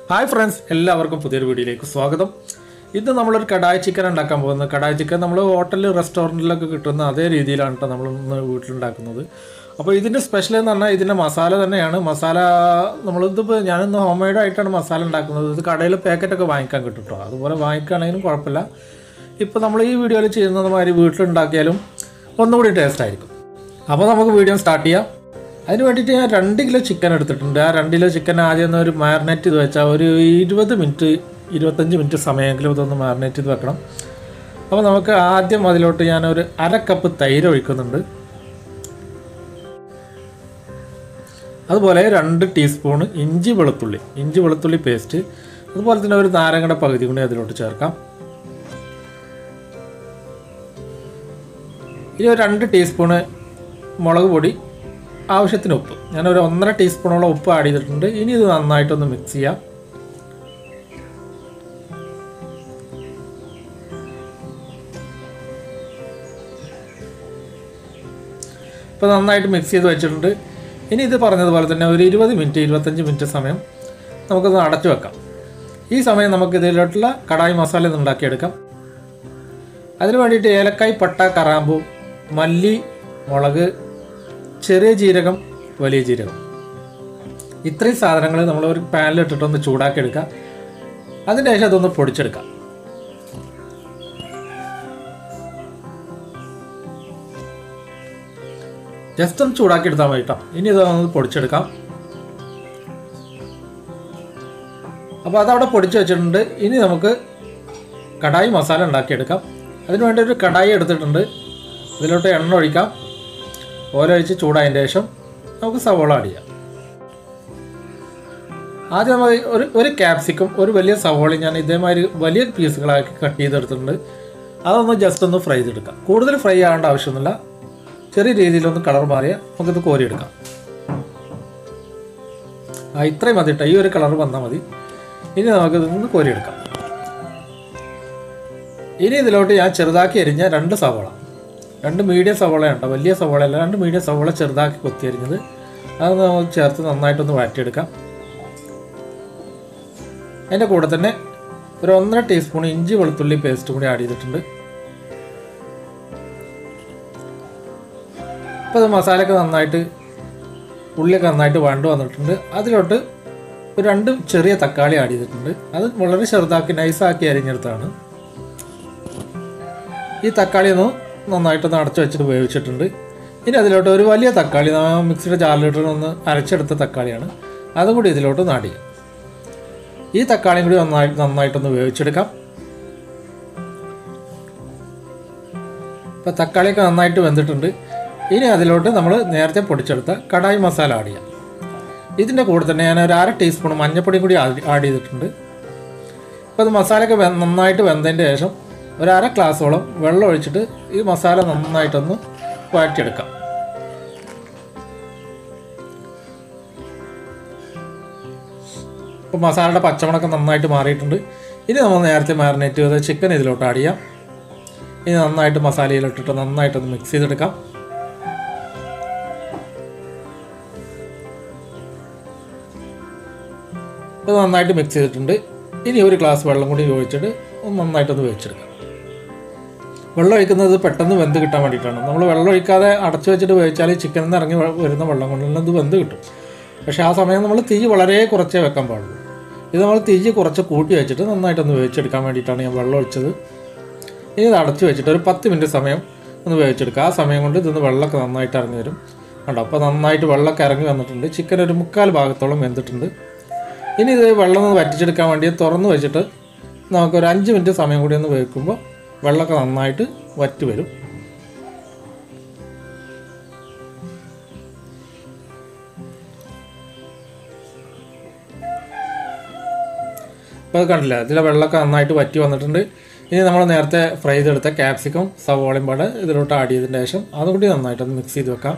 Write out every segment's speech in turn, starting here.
hi friends എല്ലാവർക്കും പുതിയൊരു വീഡിയോയിലേക്ക് സ്വാഗതം ഇന്ന് നമ്മളൊരു കടായി ചിക്കൻ ഉണ്ടാക്കാൻ പോകുന്നത് കടായി ചിക്കൻ നമ്മൾ ഹോട്ടലിൽ റെസ്റ്റോറൻറ്റിലൊക്കെ കിട്ടുന്ന അതേ രീതിയിലാണ് കേട്ടോ നമ്മൾ ഇന്ന് വീട്ടിലുണ്ടാക്കുന്നത് അപ്പോൾ ഇതിൻ്റെ സ്പെഷ്യൽ എന്ന് പറഞ്ഞാൽ ഇതിൻ്റെ മസാല തന്നെയാണ് മസാല നമ്മളിതിപ്പോൾ ഞാനിന്ന് ഹോം മെയ്ഡ് ആയിട്ടാണ് മസാല ഉണ്ടാക്കുന്നത് ഇത് കടയിൽ പാക്കറ്റൊക്കെ വാങ്ങിക്കാൻ കിട്ടും കേട്ടോ അതുപോലെ വാങ്ങിക്കുകയാണെങ്കിലും കുഴപ്പമില്ല ഇപ്പോൾ നമ്മൾ ഈ വീഡിയോയിൽ ചെയ്യുന്നത് മാതിരി വീട്ടിലുണ്ടാക്കിയാലും ഒന്നുകൂടി ടേസ്റ്റ് ആയിരിക്കും അപ്പോൾ നമുക്ക് വീഡിയോ സ്റ്റാർട്ട് ചെയ്യാം അതിന് വേണ്ടിയിട്ട് ഞാൻ രണ്ട് കിലോ ചിക്കൻ എടുത്തിട്ടുണ്ട് ആ രണ്ട് കിലോ ചിക്കൻ ആദ്യം ഒന്ന് ഒരു മാരിനേറ്റ് ചെയ്ത് വെച്ചാൽ ഒരു ഇരുപത് മിനിറ്റ് ഇരുപത്തഞ്ച് മിനിറ്റ് സമയമെങ്കിലും ഇതൊന്ന് മാരിനേറ്റ് ചെയ്ത് വെക്കണം അപ്പോൾ നമുക്ക് ആദ്യം അതിലോട്ട് ഞാനൊരു അര കപ്പ് തൈര് ഒഴിക്കുന്നുണ്ട് അതുപോലെ രണ്ട് ടീസ്പൂണ് ഇഞ്ചി വെളുത്തുള്ളി ഇഞ്ചി വെളുത്തുള്ളി പേസ്റ്റ് അതുപോലെ തന്നെ ഒരു നാരങ്ങയുടെ പകുതി കൂടി അതിലോട്ട് ചേർക്കാം ഇനി ഒരു രണ്ട് ടീസ്പൂണ് മുളക് പൊടി ആവശ്യത്തിന് ഉപ്പ് ഞാനൊരു ഒന്നര ടീസ്പൂണോളം ഉപ്പ് ആഡ് ചെയ്തിട്ടുണ്ട് ഇനി ഇത് നന്നായിട്ടൊന്ന് മിക്സ് ചെയ്യാം ഇപ്പോൾ നന്നായിട്ട് മിക്സ് ചെയ്ത് വെച്ചിട്ടുണ്ട് ഇനി ഇത് പറഞ്ഞതുപോലെ തന്നെ ഒരു ഇരുപത് മിനിറ്റ് ഇരുപത്തഞ്ച് മിനിറ്റ് സമയം നമുക്കത് അടച്ചു വെക്കാം ഈ സമയം നമുക്ക് ഇതിലോട്ടുള്ള കടായി മസാല ഒന്ന് ഉണ്ടാക്കിയെടുക്കാം അതിന് വേണ്ടിയിട്ട് ഏലക്കായ് പട്ട കറാമ്പൂ മല്ലി മുളക് ചെറിയ ജീരകം വലിയ ജീരകം ഇത്രയും സാധനങ്ങൾ നമ്മൾ ഒരു പാനിലിട്ടിട്ടൊന്ന് ചൂടാക്കി എടുക്കാം അതിന് ശേഷം അതൊന്ന് പൊടിച്ചെടുക്കാം ജസ്റ്റ് ഒന്ന് ചൂടാക്കി എടുത്താൽ മതി കേട്ടോ ഇനി ഇതൊന്ന് പൊടിച്ചെടുക്കാം അപ്പോൾ അതവിടെ പൊടിച്ച് വെച്ചിട്ടുണ്ട് ഇനി നമുക്ക് കടായി മസാല ഉണ്ടാക്കിയെടുക്കാം അതിന് വേണ്ടി ഒരു കടായി എടുത്തിട്ടുണ്ട് ഇതിലോട്ട് എണ്ണ ഒഴിക്കാം ഓല ഒഴിച്ച് ചൂടായതിൻ്റെ ശേഷം നമുക്ക് സവോള ആഡ് ചെയ്യാം ആദ്യം നമ്മൾ ഒരു ഒരു ക്യാപ്സിക്കം ഒരു വലിയ സവോള ഞാൻ ഇതേമാതിരി വലിയ പീസുകളാക്കി കട്ട് ചെയ്തെടുത്തിട്ടുണ്ട് അതൊന്ന് ജസ്റ്റ് ഒന്ന് ഫ്രൈ ചെയ്തെടുക്കാം കൂടുതൽ ഫ്രൈ ആവേണ്ട ആവശ്യമൊന്നുമില്ല ചെറിയ രീതിയിലൊന്ന് കളർ മാറിയാൽ നമുക്കിത് കോരിയെടുക്കാം ആ ഇത്രയും മതി കേട്ടോ ഈ ഒരു കളർ വന്നാൽ മതി ഇനി നമുക്കിത് നിന്ന് കോരിയെടുക്കാം ഇനി ഇതിലോട്ട് ഞാൻ ചെറുതാക്കി എരിഞ്ഞ രണ്ട് സവോള രണ്ട് മീഡിയം സവോളയാണ് കേട്ടോ വലിയ സവോളയല്ല രണ്ട് മീഡിയം സവോള ചെറുതാക്കി കൊത്തി എരിഞ്ഞത് അത് നമുക്ക് ചേർത്ത് നന്നായിട്ടൊന്ന് വഴറ്റിയെടുക്കാം അതിൻ്റെ കൂടെ തന്നെ ഒരു ഒന്നര ടീസ്പൂൺ ഇഞ്ചി വെളുത്തുള്ളി പേസ്റ്റ് കൂടി ആഡ് ചെയ്തിട്ടുണ്ട് അപ്പോൾ അത് മസാലയൊക്കെ നന്നായിട്ട് ഉള്ളിയൊക്കെ നന്നായിട്ട് വഴണ്ട് വന്നിട്ടുണ്ട് അതിലോട്ട് ഒരു രണ്ട് ചെറിയ തക്കാളി ആഡ് ചെയ്തിട്ടുണ്ട് അത് വളരെ ചെറുതാക്കി നൈസാക്കി അരിഞ്ഞെടുത്താണ് ഈ തക്കാളി ഒന്ന് നന്നായിട്ടൊന്ന് അടച്ചു വെച്ചിട്ട് വേവിച്ചിട്ടുണ്ട് ഇനി അതിലോട്ട് ഒരു വലിയ തക്കാളി മിക്സിയുടെ ജാറിലിട്ട് ഒന്ന് അരച്ചെടുത്ത തക്കാളിയാണ് അതും കൂടി ഇതിലോട്ട് നാടി ഈ തക്കാളിയും കൂടി നന്നായി നന്നായിട്ടൊന്ന് വേവിച്ചെടുക്കാം ഇപ്പം തക്കാളിയൊക്കെ നന്നായിട്ട് വെന്തിട്ടുണ്ട് ഇനി അതിലോട്ട് നമ്മൾ നേരത്തെ പൊടിച്ചെടുത്ത കടായി മസാല ആഡ് ചെയ്യാം ഇതിൻ്റെ കൂടെ തന്നെ ഞാൻ ഒരു അര ടീസ്പൂൺ മഞ്ഞൾപ്പൊടിയും കൂടി ആഡ് ചെയ്തിട്ടുണ്ട് അപ്പോൾ അത് മസാലയൊക്കെ വെ- നന്നായിട്ട് വെന്തതിൻ്റെ ശേഷം ഒരു അര ഗ്ലാസോളം വെള്ളം ഒഴിച്ചിട്ട് ഈ മസാല നന്നായിട്ടൊന്ന് വഴറ്റിയെടുക്കാം ഇപ്പോൾ മസാലയുടെ പച്ചമണക്കം നന്നായിട്ട് മാറിയിട്ടുണ്ട് ഇനി നമ്മൾ നേരത്തെ മാറിനേറ്റ് ചെയ്ത ചിക്കൻ ഇതിലോട്ട് ആഡ് ചെയ്യാം ഇനി നന്നായിട്ട് മസാലയിലിട്ടിട്ട് നന്നായിട്ടൊന്ന് മിക്സ് ചെയ്തെടുക്കാം ഇത് നന്നായിട്ട് മിക്സ് ചെയ്തിട്ടുണ്ട് ഇനി ഒരു ഗ്ലാസ് വെള്ളം കൂടി ഒഴിച്ചിട്ട് ഒന്ന് നന്നായിട്ടൊന്ന് വേവിച്ചെടുക്കാം വെള്ളം ഒഴിക്കുന്നത് പെട്ടെന്ന് വെന്ത് കിട്ടാൻ വേണ്ടിയിട്ടാണ് നമ്മൾ വെള്ളം ഒഴിക്കാതെ അടച്ചു വെച്ചിട്ട് വേവിച്ചാൽ ചിക്കനിൽ നിന്ന് ഇറങ്ങി വ- വരുന്ന വെള്ളം കൊണ്ടുള്ള ഇത് വെന്ത് കിട്ടും പക്ഷേ ആ സമയം നമ്മൾ തീ വളരെ കുറച്ചേ വെക്കാൻ പാടുള്ളൂ ഇത് നമ്മൾ തീ കുറച്ച് കൂട്ടി വെച്ചിട്ട് നന്നായിട്ടൊന്ന് വേവിച്ചെടുക്കാൻ വേണ്ടിയിട്ടാണ് ഞാൻ വെള്ളം ഒഴിച്ചത് ഇനി ഇത് അടച്ചു വെച്ചിട്ട് ഒരു പത്ത് മിനിറ്റ് സമയം ഒന്ന് വേവിച്ചെടുക്കുക ആ സമയം കൊണ്ട് ഇതിന്ന് വെള്ളമൊക്കെ നന്നായിട്ട് ഇറങ്ങി വരും കണ്ടോ അപ്പോൾ നന്നായിട്ട് വെള്ളമൊക്കെ ഇറങ്ങി വന്നിട്ടുണ്ട് ചിക്കൻ ഒരു മുക്കാൽ ഭാഗത്തോളം വെന്തിട്ടുണ്ട് ഇനി ഇത് വെള്ളം ഒന്ന് വറ്റിച്ചെടുക്കാൻ വേണ്ടി തുറന്ന് വെച്ചിട്ട് നമുക്കൊരു അഞ്ച് മിനിറ്റ് സമയം കൂടി ഒന്ന് വേവിക്കുമ്പോൾ വെള്ളമൊക്കെ നന്നായിട്ട് വറ്റി വരും ഇപ്പോൾ അത് കണ്ടില്ല ഇതിലെ വെള്ളമൊക്കെ നന്നായിട്ട് വറ്റി വന്നിട്ടുണ്ട് ഇനി നമ്മൾ നേരത്തെ ഫ്രൈ ചെയ്തെടുത്ത ക്യാപ്സിക്കം സവോളയും പാടെ ഇതിലോട്ട് ആഡ് ചെയ്തതിന് ശേഷം അതും കൂടി നന്നായിട്ടൊന്ന് മിക്സ് ചെയ്ത് വെക്കാം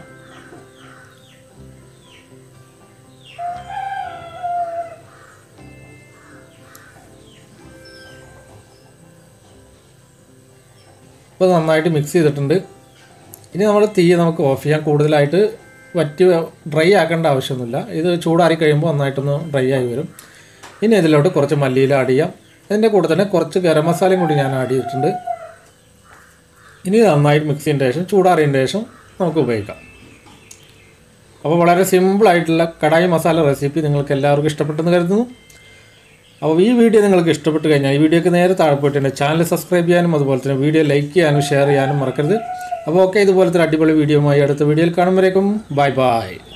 ഇപ്പോൾ നന്നായിട്ട് മിക്സ് ചെയ്തിട്ടുണ്ട് ഇനി നമ്മൾ തീ നമുക്ക് ഓഫ് ചെയ്യാം കൂടുതലായിട്ട് വറ്റി ഡ്രൈ ആക്കേണ്ട ആവശ്യമൊന്നുമില്ല ഇത് ചൂടാറി കഴിയുമ്പോൾ നന്നായിട്ടൊന്ന് ഡ്രൈ ആയി വരും ഇനി ഇതിലോട്ട് കുറച്ച് മല്ലിയില ആഡ് ചെയ്യാം അതിൻ്റെ കൂടെ തന്നെ കുറച്ച് ഗരം മസാലയും കൂടി ഞാൻ ആഡ് ചെയ്തിട്ടുണ്ട് ഇനി നന്നായിട്ട് മിക്സ് ചെയ്തതിന് ശേഷം ചൂടാറിയതിന് ശേഷം നമുക്ക് ഉപയോഗിക്കാം അപ്പോൾ വളരെ സിമ്പിളായിട്ടുള്ള കടായി മസാല റെസിപ്പി നിങ്ങൾക്ക് എല്ലാവർക്കും ഇഷ്ടപ്പെട്ടെന്ന് കരുതുന്നു അപ്പോൾ ഈ വീഡിയോ നിങ്ങൾക്ക് ഇഷ്ടപ്പെട്ട് കഴിഞ്ഞാൽ ഈ വീഡിയോക്ക് നേരെ താഴെ പോയിട്ട് എൻ്റെ ചാനൽ സബ്സ്ക്രൈബ് ചെയ്യാനും അതുപോലെ തന്നെ വീഡിയോ ലൈക്ക് ചെയ്യാനും ഷെയർ ചെയ്യാനും മറക്കരുത് അപ്പോൾ ഓക്കെ ഇതുപോലത്തെ ഒരു അടിപൊളി വീഡിയോയുമായി അടുത്ത വീഡിയോയിൽ കാണുമ്പോഴേക്കും ബൈ ബൈ